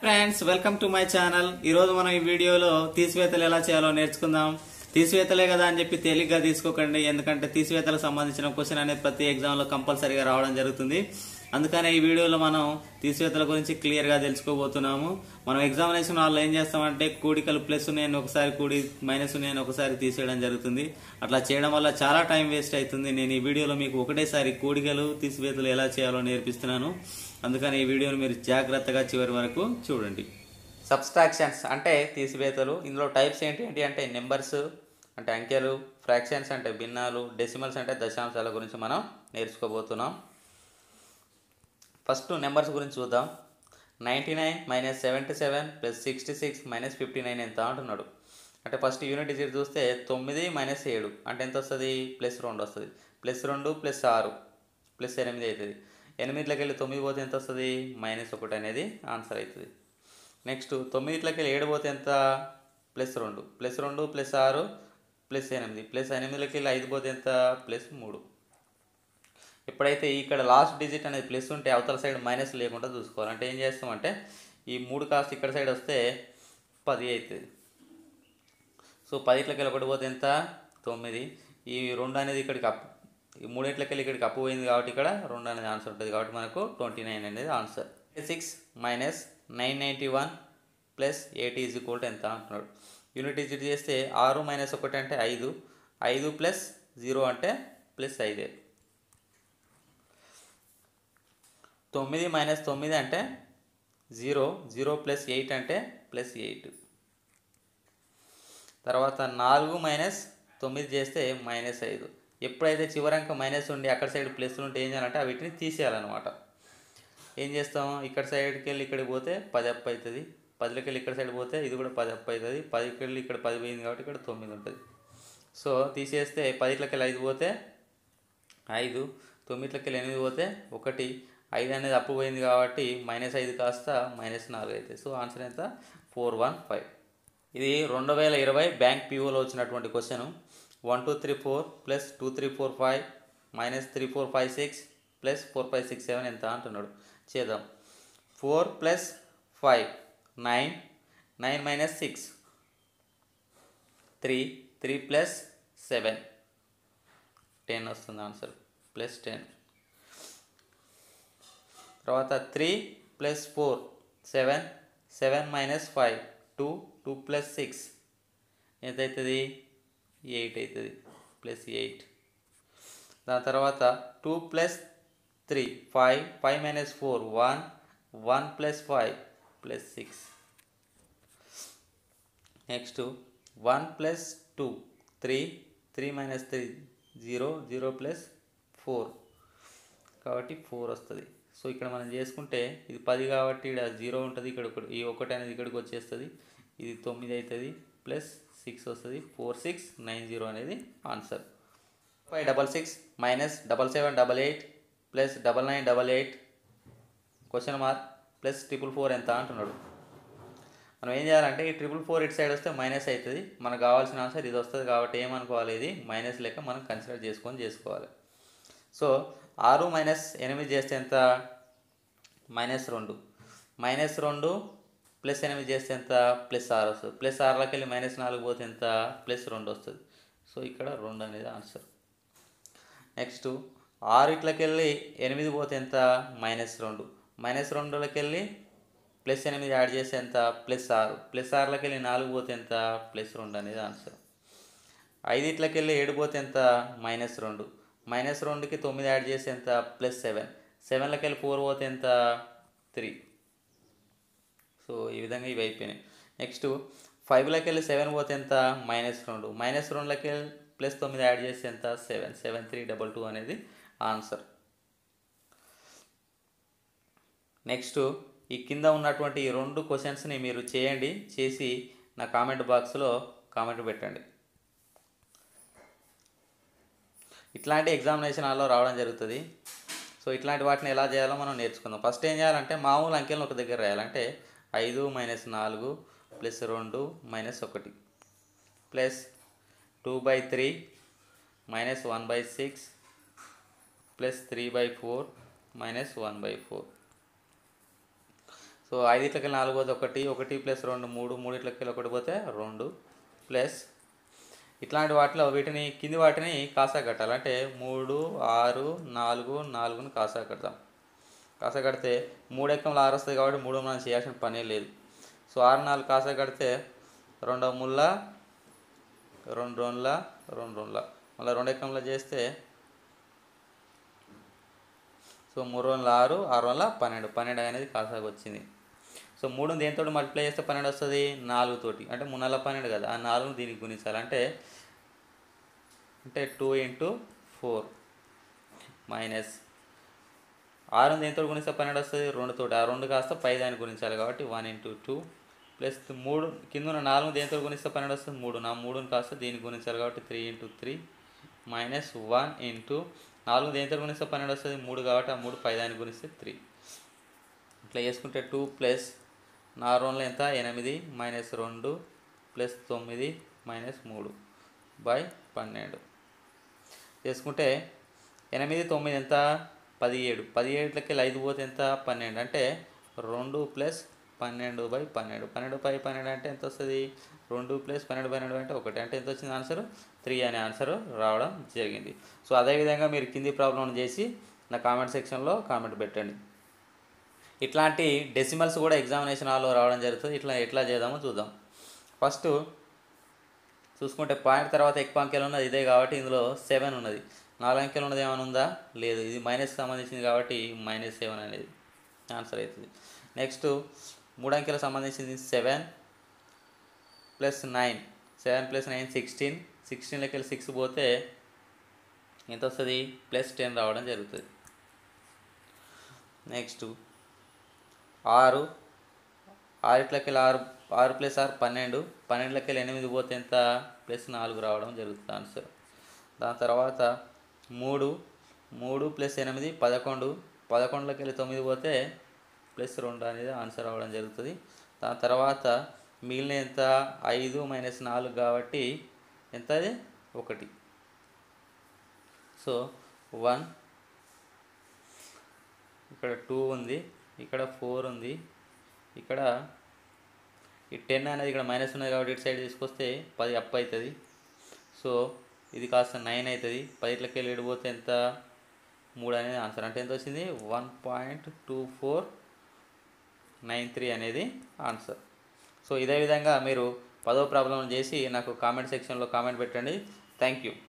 friends welcome to my channel ఈ రోజు మనం ఈ వీడియోలో తీసివేతలు ఎలా చేయాలో నేర్చుకుందాం తీసివేతలే కదా అని చెప్పి తేలిగ్గా తీసుకోకండి ఎందుకంటే తీసివేతలకు సంబంధించిన క్వశ్చన్ అనేది ప్రతి ఎగ్జామ్ లో కంపల్సరీగా రావడం జరుగుతుంది అందుకనే ఈ వీడియోలో మనం తీసివేతల గురించి క్లియర్ గా తెలుసుకోబోతున్నాము మనం ఎగ్జామినేషన్ వాళ్ళు ఏం చేస్తామంటే కూడికలు ప్లస్ ఉన్నాయని ఒకసారి కూడి మైనస్ ఉన్నాయని ఒకసారి తీసేయడం జరుగుతుంది అట్లా చేయడం వల్ల చాలా టైం వేస్ట్ అవుతుంది నేను ఈ వీడియోలో మీకు ఒకటేసారి కూడికలు తీసివేతలు ఎలా చేయాలో నేర్పిస్తున్నాను అందుకని ఈ వీడియోని మీరు జాగ్రత్తగా చివరి వరకు చూడండి సబ్స్ట్రాక్షన్స్ అంటే తీసివేతలు ఇందులో టైప్స్ ఏంటి ఏంటి అంటే నెంబర్స్ అంటే అంకెలు ఫ్రాక్షన్స్ అంటే భిన్నాలు డెసిమల్స్ అంటే దశాంశాల గురించి మనం నేర్చుకోబోతున్నాం ఫస్ట్ నెంబర్స్ గురించి చూద్దాం ninety nine minus seventy seven plus sixty six minus fifty nine ఎంత అంటున్నాడు అంటే ఫస్ట్ యూనిట్ డిజిట్ చూస్తే తొమ్మిది మైనస్ ఏడు అంటే ఎంత వస్తుంది ప్లస్ రెండు వస్తుంది ప్లస్ రెండు ప్లస్ ఆరు ప్లస్ ఎనిమిది అవుతుంది ఎనిమిదిలోకి వెళ్ళి తొమ్మిది పోతే ఎంత వస్తుంది మైనస్ ఒకటి అనేది ఆన్సర్ అవుతుంది నెక్స్ట్ తొమ్మిదిలోకి వెళ్ళి ఏడు పోతే ఎంత ప్లస్ రెండు ప్లస్ రెండు ప్లస్ ఆరు ప్లస్ ఎనిమిది ప్లస్ ఎనిమిదిలోకి వెళ్ళి ఐదు పోతే ఎంత ప్లస్ మూడు ఎప్పుడైతే ఇక్కడ లాస్ట్ డిజిట్ అనేది ప్లస్ ఉంటే అవతల సైడ్ మైనస్ లేకుండా చూసుకోవాలి అంటే ఏం చేస్తామంటే ఈ మూడు కాస్త ఇక్కడ సైడ్ వస్తే పది అవుతుంది సో పదిట్లకి వెళ్ళి ఒకటి పోతే ఎంత తొమ్మిది ఈ రెండు అనేది ఇక్కడికి అప్ ఈ మూడింట్లకి వెళ్ళి ఇక్కడికి అప్పు పోయింది కాబట్టి ఇక్కడ రెండు అనేది ఆన్సర్ ఉంటుంది కాబట్టి మనకు ట్వంటీ నైన్ అనేది answer six minus nine ninety one plus eight is equal to ఎంత అంటున్నాడు యూనిట్ డిజిట్ చేస్తే ఆరు మైనస్ ఒకటి అంటే ఐదు ఐదు ప్లస్ జీరో అంటే ప్లస్ ఐదే తొమ్మిది మైనస్ తొమ్మిది అంటే జీరో జీరో ప్లస్ ఎయిట్ అంటే ప్లస్ ఎయిట్ తర్వాత నాలుగు మైనస్ తొమ్మిది చేస్తే మైనస్ ఐదు ఎప్పుడైతే చివరంక మైనస్ ఉండి అక్కడ సైడ్ ప్లస్ ఉంటే ఏం చేయాలంటే వీటిని తీసేయాలన్నమాట ఏం చేస్తాం ఇక్కడ సైడ్కి వెళ్ళి ఇక్కడికి పోతే పది అప్ అవుతుంది పదిలోకి వెళ్ళి ఇక్కడ సైడ్ పోతే ఇది కూడా పది అప్ అవుతుంది పదికి వెళ్ళి ఇక్కడ పది పోయింది కాబట్టి ఇక్కడ తొమ్మిది ఉంటుంది సో తీసేస్తే పదిట్లకి వెళ్ళి ఐదు పోతే ఐదు తొమ్మిదిలకి వెళ్ళి ఎనిమిది పోతే ఒకటి ఐదు అనేది అప్పు పోయింది కాబట్టి మైనస్ ఐదు కాస్త మైనస్ నాలుగు అవుతుంది సో ఆన్సర్ ఎంత ఫోర్ వన్ ఫైవ్ ఇది రెండు వేల ఇరవై బ్యాంక్ పీఓలో వచ్చినటువంటి question one two three four plus two three four five minus three four five six plus four five six seven ఎంత అంటున్నాడు చేద్దాం four plus five nine nine minus six three three plus seven ten వస్తుంది answer plus ten తర్వాత three plus four seven seven minus five two two plus six ఎంత అవుతుంది eight అవుతుంది plus eight దాని తర్వాత two plus three five five minus four one one plus five plus six next one plus two three three minus three zero zero plus four కాబట్టి four వస్తుంది so ఇక్కడ మనం చేసుకుంటే ఇది పది కాబట్టి ఇక్కడ జీరో ఉంటుంది ఇక్కడ ఒకటి ఈ ఒకటి అనేది ఇక్కడికి వచ్చేస్తుంది ఇది తొమ్మిది అవుతుంది ప్లస్ సిక్స్ వస్తుంది ఫోర్ సిక్స్ నైన్ జీరో అనేది answer five double six minus double seven double eight plus double nine double eight question mark plus triple four ఎంత అంటున్నాడు మనం ఏం చేయాలంటే ఈ ట్రిపుల్ ఫోర్ ఇటు సైడ్ వస్తే మైనస్ అవుతుంది మనకు కావాల్సిన ఆన్సర్ ఇది వస్తుంది కాబట్టి ఏమనుకోవాలి ఇది మైనస్ లెక్క మనం కన్సిడర్ చేసుకొని చేసుకోవాలి సో ఆరు మైనస్ ఎనిమిది చేస్తే ఎంత మైనస్ రెండు మైనస్ రెండు ప్లస్ ఎనిమిది చేస్తే ఎంత ప్లస్ ఆరు వస్తుంది ప్లస్ ఆరులోకి వెళ్ళి మైనస్ నాలుగు పోతే ఎంత ప్లస్ రెండు వస్తుంది సో ఇక్కడ రెండు అనేది ఆన్సర్ నెక్స్ట్ ఆరు ఇట్లకి వెళ్ళి ఎనిమిది పోతే ఎంత మైనస్ రెండు మైనస్ రెండులకి వెళ్ళి ప్లస్ ఎనిమిది యాడ్ చేస్తే ఎంత ప్లస్ ఆరు ప్లస్ ఆరులకి వెళ్ళి నాలుగు పోతే ఎంత ప్లస్ రెండు అనేది ఆన్సర్ ఐదిట్లకి వెళ్ళి ఏడు పోతే ఎంత మైనస్ రెండు మైనస్ రెండుకి తొమ్మిది యాడ్ చేస్తే ఎంత ప్లస్ సెవెన్ సెవెన్లకి వెళ్ళి ఫోర్ పోతే ఎంత త్రీ సో ఈ విధంగా ఇవి అయిపోయినాయి నెక్స్ట్ ఫైవ్లకి వెళ్ళి సెవెన్ పోతే ఎంత మైనస్ రెండు మైనస్ రెండులకి వెళ్ళి ప్లస్ తొమ్మిది యాడ్ చేస్తే ఎంత seven seven three double two అనేది ఆన్సర్ నెక్స్ట్ ఈ కింద ఉన్నటువంటి ఈ రెండు క్వశ్చన్స్ని మీరు చేయండి చేసి నా కామెంట్ బాక్స్లో కామెంట్ పెట్టండి ఇట్లాంటి ఎగ్జామినేషన్ హాల్లో రావడం జరుగుతుంది సో ఇట్లాంటి వాటిని ఎలా చేయాలో మనం నేర్చుకుందాం ఫస్ట్ ఏం చేయాలంటే మామూలు అంకెలను ఒక దగ్గర రాయాలంటే ఐదు మైనస్ నాలుగు ప్లస్ రెండు మైనస్ ఒకటి plus two by three minus one by six plus three by four minus one by four so so ఐదిట్లకి నాలుగు పోతే ఒకటి ఒకటి ప్లస్ రెండు మూడు మూడిట్లకి ఒకటి పోతే రెండు ప్లస్ ఇట్లాంటి వాటిలో వీటిని కింది వాటిని కాసా కట్టాలి అంటే మూడు ఆరు నాలుగు నాలుగుని కాసా కడతాం కాసా కడితే మూడు ఎక్కంలో ఆరు వస్తుంది కాబట్టి మూడు మనం చేయాల్సిన పనే లేదు సో ఆరు నాలుగు కాసా కడితే రెండవ ముళ్ళ రెండు రెండ్ల రెండు రెండ్ల మళ్ళీ రెండు ఎక్కంలో చేస్తే సో మూడు రోజుల ఆరు ఆరు వందల పన్నెండు పన్నెండు అనేది కాసాకు వచ్చింది సో మూడు దేనితో మల్టిప్లై చేస్తే పన్నెండు వస్తుంది నాలుగు తోటి అంటే మూడు నెలల పన్నెండు కదా ఆ నాలుగు దీనికి గుణించాలి అంటే అంటే టూ ఇంటూ ఫోర్ మైనస్ ఆరు దేనితో గుణిస్తే పన్నెండు వస్తుంది రెండు తోటి ఆ రెండు కాస్త పై దాన్ని గుణించాలి కాబట్టి వన్ ఇంటూ టూ ప్లస్ మూడు కింద ఉన్న నాలుగు దేనితో గుణిస్తే పన్నెండు వస్తుంది మూడు నా మూడుని కాస్త దీనికి గుణించాలి కాబట్టి three into three minus one into నాలుగు దేనితో గుణిస్తే పన్నెండు వస్తుంది మూడు కాబట్టి ఆ మూడు పై దాన్ని గుణిస్తే త్రీ ఇట్లా చేసుకుంటే టూ ప్లస్ నాలుగు రోజులు ఎంత ఎనిమిది మైనస్ రెండు ప్లస్ తొమ్మిది మైనస్ మూడు బై పన్నెండు చేసుకుంటే ఎనిమిది తొమ్మిది ఎంత పదిహేడు పదిహేడులకి ఐదు పోతే ఎంత పన్నెండు అంటే రెండు ప్లస్ పన్నెండు బై పన్నెండు పన్నెండు బై పన్నెండు అంటే ఎంత వస్తుంది రెండు ప్లస్ పన్నెండు పన్నెండు అంటే ఒకటి అంటే ఎంత వచ్చింది ఆన్సర్ త్రీ అనే ఆన్సర్ రావడం జరిగింది సో అదేవిధంగా మీరు కింది ప్రాబ్లం చేసి నా కామెంట్ సెక్షన్లో కామెంట్ పెట్టండి ఇట్లాంటి డెసిమల్స్ కూడా ఎగ్జామినేషన్ హాల్లో రావడం జరుగుతుంది ఇట్లా ఎట్లా చేద్దామో చూద్దాం ఫస్ట్ చూసుకుంటే పాయింట్ తర్వాత ఎక్కువ అంకెలు ఉన్నది ఇదే కాబట్టి ఇందులో సెవెన్ ఉన్నది నాలుగు అంకెలు ఉన్నది ఏమైనా ఉందా లేదు ఇది మైనస్ సంబంధించింది కాబట్టి మైనస్ సెవెన్ అనేది ఆన్సర్ అవుతుంది నెక్స్ట్ మూడు అంకెలకు సంబంధించింది seven plus nine seven plus nine sixteen సిక్స్టీన్లోకి వెళ్ళి సిక్స్ పోతే ఎంత వస్తుంది ప్లస్ టెన్ రావడం జరుగుతుంది నెక్స్ట్ ఆరు ఆరిట్లకి వెళ్ళి ఆరు ఆరు ప్లస్ ఆరు పన్నెండు పన్నెండులకి వెళ్ళి ఎనిమిది పోతే ఎంత ప్లస్ నాలుగు రావడం జరుగుతుంది ఆన్సర్ దాని తర్వాత మూడు మూడు ప్లస్ ఎనిమిది పదకొండు పదకొండులోకి వెళ్ళి తొమ్మిది పోతే ప్లస్ రెండు అనేది ఆన్సర్ రావడం జరుగుతుంది దాని తర్వాత మిగిలిన ఎంత ఐదు మైనస్ నాలుగు కాబట్టి ఎంత అది ఒకటి సో వన్ ఇక్కడ టూ ఉంది ఇక్కడ ఫోర్ ఉంది ఇక్కడ ఈ టెన్ అనేది ఇక్కడ మైనస్ ఉన్నది కాబట్టి ఇటు సైడ్ తీసుకొస్తే పది అప్ అవుతుంది సో ఇది కాస్త నైన్ అవుతుంది పదిట్లకి వెళ్ళి పోతే ఎంత మూడు అనేది ఆన్సర్ అంటే ఎంత వచ్చింది one point two four nine three అనేది ఆన్సర్ సో ఇదే విధంగా మీరు పదో ప్రాబ్లం చేసి నాకు కామెంట్ సెక్షన్లో కామెంట్ పెట్టండి థ్యాంక్ యూ